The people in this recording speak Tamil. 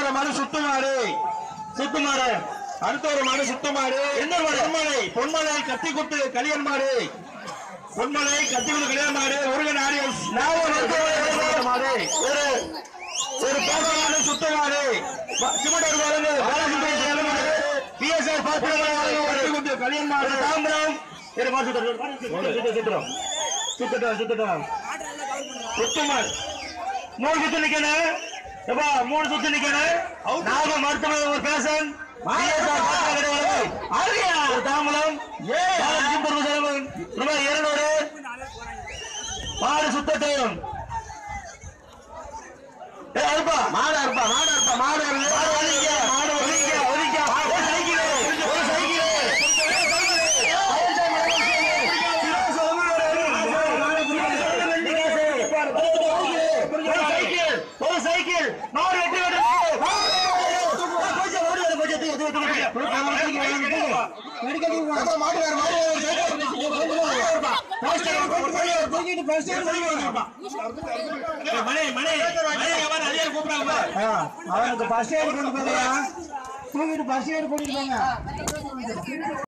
ஒரு மாடு சுத்து மாடு சுத்து மாடு அடுத்த ஒரு மாடு சுத்து மாடு எந்த மாடு பொன்மலை பொன்மலை கத்தி குத்து கலியன் மாடு பொன்மலை கத்தி குத்து கலியன் மாடு முருகன் ஆரியஸ் மாடு ஒரு ஒரு பேச மாடு சுத்த மாடு சிமெண்ட் ஒரு மாடு பாலசுப்ரமணியம் சேலம் மாடு பிஎஸ்ஆர் கத்தி குத்து கலியன் மாடு தாம்பரம் இரு மாடு சுத்தம் சுத்தம் சுத்தம் சுத்தம் சுத்தம் சுத்தமாடு மூணு சுத்து நிக்கணும் எப்பா மூணு சுத்து நிக்கணும் நாக மருத்துவ ஒரு பேசன் ஒரு தாம்பலம் ரூபாய் இருநூறு மாடு சுத்தட்டும் ஏய், அறுப்பா. மாடு அறுப்பா, மாடு அறுப்பா, மாடு அறுப்பா. மாடு ஒதுங்க, மாடு ஒதுங்க, ஒதுங்க. ஒரு சைக்கிள், ஒரு சைக்கிள். ஒரு சைக்கிள், ஒரு சைக்கிள். மாடு வெட்டி விடு. கொஞ்சம் ஓடி வரு, கொஞ்சம் தூக்கு, தூக்கு, தூக்கு. மாடு வேற, மாடு வேற, சைக்கிள். மணி மணி மணி அவன் அதிகாரி கூப்பிடாங்க அவனுக்கு பஸ் ஏறி கொண்டு போறியா தூக்கிட்டு பஸ் ஏறி கூட்டிட்டு போங்க